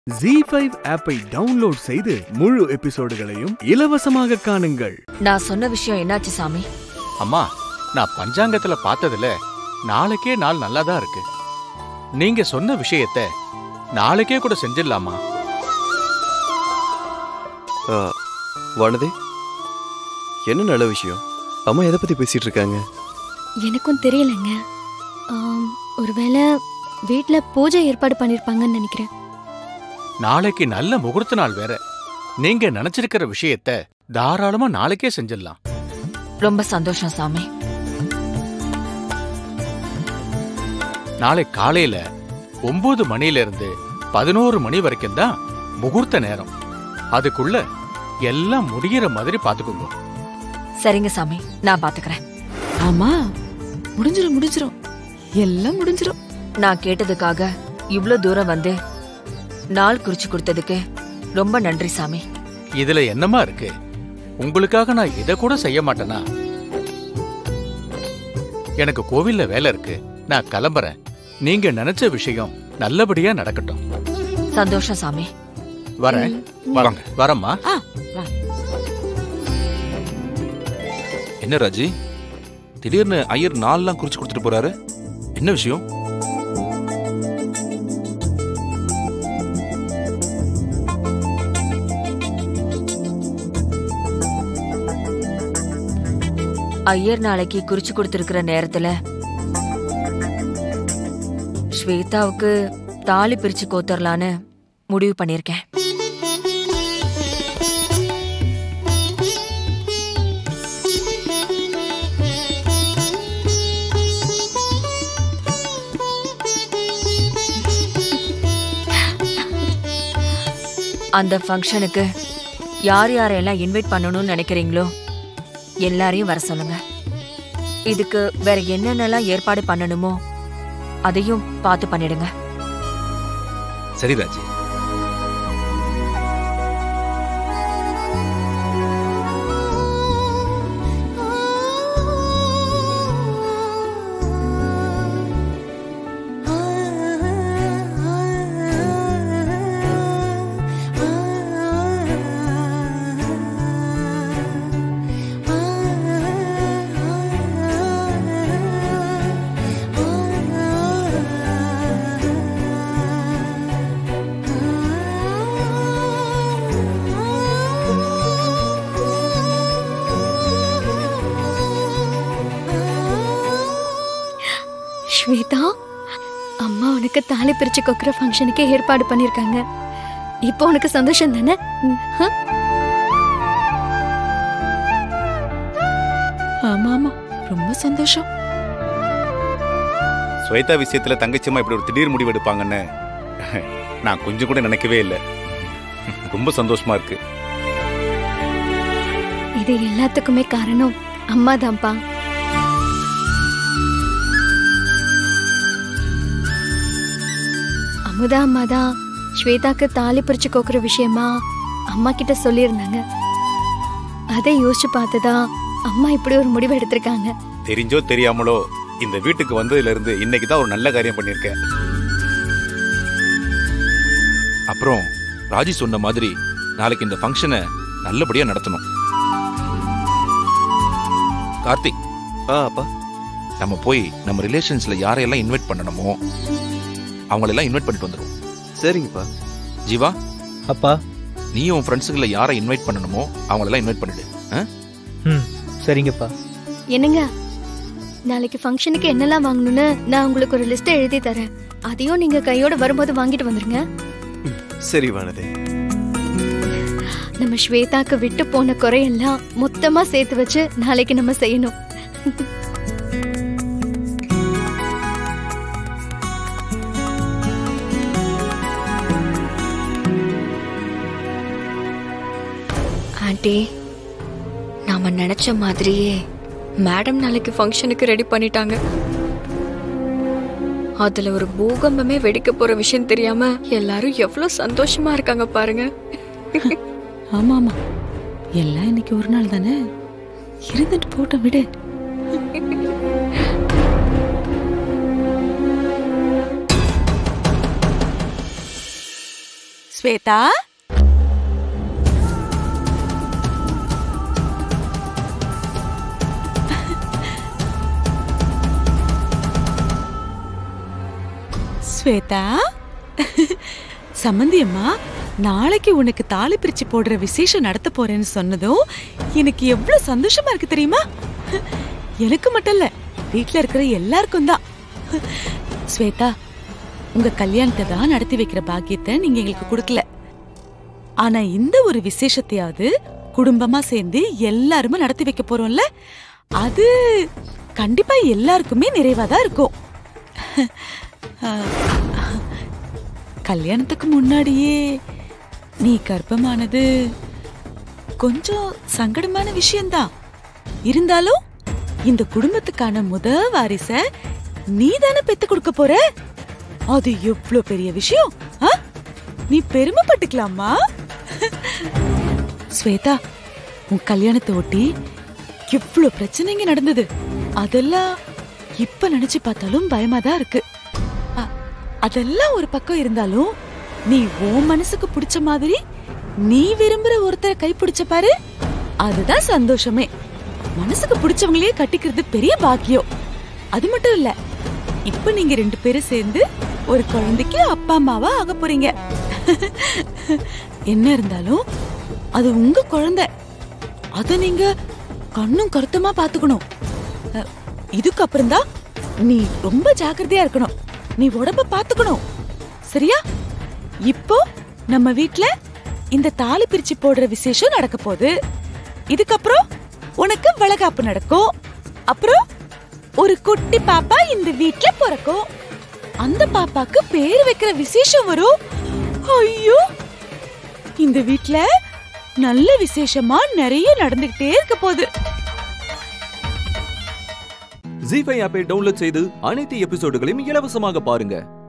G five ஆப்பை download செய்து முழு எபிசோடுகளையும் இலவசமாக காணுங்கள் நான் சொன்ன விஷயம் என்னாச்சு சாமி அம்மா நான் பஞ்சாங்கத்துல பார்த்ததுல நாளைக்கே நாள் நல்லா தான் இருக்கு நீங்க சொன்ன விஷயத்த நாளைக்கே கூட செஞ்சிடலாமா ஆ, வானதி என்ன நல்ல விஷயம் அம்மா எதை பத்தி பேசிட்டு இருக்காங்க எனக்கும் தெரியலங்க ஆம், ஒருவேளை வீட்ல பூஜை ஏற்பாடு பண்ணிருப்பாங்கன்னு நினைக்கிறேன் நாளைக்கு நல்ல முகூர்த்த நாள் வேற நீங்க நினைச்சிருக்கிற விஷயத்த தாராளமா நாளைக்கே செஞ்சிடலாம் ரொம்ப சந்தோஷம் சாமி நாளை காலையில ஒன்பது மணில இருந்து பதினோரு மணி வரைக்கும் தான் முகூர்த்த நேரம் அதுக்குள்ள எல்லாம் முடியிற மாதிரி பாத்துக்கோங்க சரிங்க சாமி நான் பாத்துக்கிறேன் ஆமா முடிஞ்சிரும் முடிஞ்சிரும் எல்லாம் முடிஞ்சிரும் நான் கேட்டதுக்காக இவ்ளோ தூரம் வந்து நாள் குறிச்சு கொடுத்ததுக்கு ரொம்ப நன்றி சாமி இதுல என்னமா இருக்கு உங்களுக்காக நான் இத கூட செய்ய மாட்டேனா எனக்கு கோவில்ல வேலை இருக்கு நான் கிளம்புறேன் நீங்க நினைச்ச விஷயம் நல்லபடியா நடக்கட்டும் சந்தோஷம் சாமி வரேன் வரேன் வரம்மா ஆ வா. என்ன ராஜி திடீர்னு ஐயர் நாள்லாம் குறிச்சு கொடுத்துட்டு போறாரு என்ன விஷயம் ஐயர் நாளைக்கு குறிச்சு கொடுத்திருக்கிற நேரத்துல ஸ்வேதாவுக்கு தாலி பிரிச்சு கோத்தரலான்னு முடிவு பண்ணிருக்கேன் அந்த ஃபங்க்ஷனுக்கு யார் யாரையெல்லாம் இன்வைட் பண்ணணும்னு நினைக்கிறீங்களோ எல்லாரையும் வர சொல்லுங்க இதுக்கு வேற என்னென்னலாம் ஏற்பாடு பண்ணணுமோ அதையும் பார்த்து பண்ணிடுங்க சரி ராஜி ஸ்வேதா அம்மா உனக்கு தாலி பிரிச்சு கொக்குற ஃபங்க்ஷனுக்கு ஏற்பாடு பண்ணிருக்காங்க இப்போ உனக்கு சந்தோஷம் தானே ம், ஆ? ஆமா ஆமா ரொம்ப சந்தோஷம் ஸ்வேதா விஷயத்துல தங்கச்சியம்மா இப்படி ஒரு திடீர் முடிவு எடுப்பாங்கன்னு நான் கொஞ்சம் கூட நினைக்கவே இல்லை ரொம்ப சந்தோஷமா இருக்கு இது எல்லாத்துக்குமே காரணம் அம்மா தான்ப்பா அமுதா அம்மா தான் ஸ்வேதாக்கு தாலி பிரிச்சு கோக்குற விஷயமா அம்மா கிட்ட சொல்லியிருந்தாங்க அதை யோசிச்சு பார்த்துதான் அம்மா இப்படி ஒரு முடிவு எடுத்திருக்காங்க தெரிஞ்சோ தெரியாமலோ இந்த வீட்டுக்கு வந்ததுல இருந்து இன்னைக்கு தான் ஒரு நல்ல காரியம் பண்ணியிருக்கேன் அப்புறம் ராஜி சொன்ன மாதிரி நாளைக்கு இந்த ஃபங்க்ஷனை நல்லபடியா நடத்தணும் கார்த்திக் ஆ அப்பா நம்ம போய் நம்ம ரிலேஷன்ஸ்ல யாரையெல்லாம் இன்வைட் பண்ணணுமோ அவங்களெல்லாம் இன்வைட் பண்ணிட்டு வந்துருவோம் சரிங்கப்பா ஜீவா அப்பா நீயும் உன் ஃப்ரெண்ட்ஸுகளை யாரை இன்வைட் பண்ணணுமோ அவங்களெல்லாம் இன்வைட் பண்ணிடு ஆ? ம் சரிங்கப்பா என்னங்க நாளைக்கு ஃபங்க்ஷனுக்கு என்னெல்லாம் வாங்கணும்னு நான் உங்களுக்கு ஒரு லிஸ்ட் எழுதி தரேன் அதையும் நீங்க கையோட வரும்போது வாங்கிட்டு வந்துருங்க சரி வானதி நம்ம ஸ்வேதாக்கு விட்டு போன குறையெல்லாம் மொத்தமா சேர்த்து வச்சு நாளைக்கு நம்ம செய்யணும் ஆண்டி நாம நினைச்ச மாதிரியே மேடம் நாளைக்கு ஃபங்க்ஷனுக்கு ரெடி பண்ணிட்டாங்க அதுல ஒரு பூகம்பமே வெடிக்க போற விஷயம் தெரியாம எல்லாரும் எவ்வளவு சந்தோஷமா இருக்காங்க பாருங்க ஆமா ஆமா எல்லாம் இன்னைக்கு ஒரு நாள் தானே இருந்துட்டு போட்ட விடு ஸ்வேதா ஸ்வேதா சம்மந்தி அம்மா நாளைக்கு உனக்கு தாலி பிரிச்சு போடுற விசேஷம் நடத்த போறேன்னு சொன்னதும் எனக்கு எவ்வளவு சந்தோஷமா இருக்கு தெரியுமா எனக்கு மட்டும் இல்ல வீட்ல இருக்கிற எல்லாருக்கும் தான் ஸ்வேதா உங்க கல்யாணத்தை தான் நடத்தி வைக்கிற பாக்கியத்தை நீங்க எங்களுக்கு கொடுக்கல ஆனா இந்த ஒரு விசேஷத்தையாவது குடும்பமா சேர்ந்து எல்லாருமே நடத்தி வைக்க போறோம்ல அது கண்டிப்பா எல்லாருக்குமே நிறைவா தான் இருக்கும் கல்யாணத்துக்கு முன்னாடியே நீ கர்ப்பமானது கொஞ்சம் சங்கடமான விஷயம்தான் இருந்தாலும் இந்த குடும்பத்துக்கான முத வாரிச நீ தானே பெத்து கொடுக்க போற அது எவ்வளவு பெரிய விஷயம் ஆ? நீ பெருமைப்பட்டுக்கலாமா ஸ்வேதா உன் கல்யாணத்தை ஒட்டி எவ்வளவு பிரச்சனைங்க நடந்தது அதெல்லாம் இப்ப நினைச்சு பார்த்தாலும் பயமா தான் இருக்கு அ- அதெல்லாம் ஒரு பக்கம் இருந்தாலும் நீ உன் மனசுக்கு பிடிச்ச மாதிரி நீ விரும்புற ஒருத்தரை கைப்பிடிச்ச பாரு அதுதான் சந்தோஷமே மனசுக்கு பிடிச்சவங்களையே கட்டிக்கிறது பெரிய பாக்கியம் அது மட்டும் இல்ல இப்ப நீங்க ரெண்டு பேரும் சேர்ந்து ஒரு குழந்தைக்கு அப்பா அம்மாவா ஆக போறீங்க என்ன இருந்தாலும் அது உங்க குழந்தை அத நீங்க கண்ணும் கருத்துமா பாத்துக்கணும் அ, இதுக்கப்புறம் தான் நீ ரொம்ப ஜாக்கிரதையா இருக்கணும் நீ உடம்ப பாத்துக்கணும் சரியா இப்போ நம்ம வீட்ல இந்த தாலி பிரிச்சு போடுற விசேஷம் நடக்க போகுது இதுக்கப்புறம் உனக்கு வளகாப்பு நடக்கும் அப்புறம் ஒரு குட்டி பாப்பா இந்த வீட்ல பிறக்கும் அந்த பாப்பாக்கு பேர் வைக்கிற விசேஷம் வரும் ஐயோ இந்த வீட்ல நல்ல விசேஷமா நிறைய நடந்துகிட்டே இருக்க போகுது ஜி ஃபைவ் ஆப்பை டவுன்லோட் செய்து அனைத்து எபிசோடுகளையும் இலவசமாக பாருங்க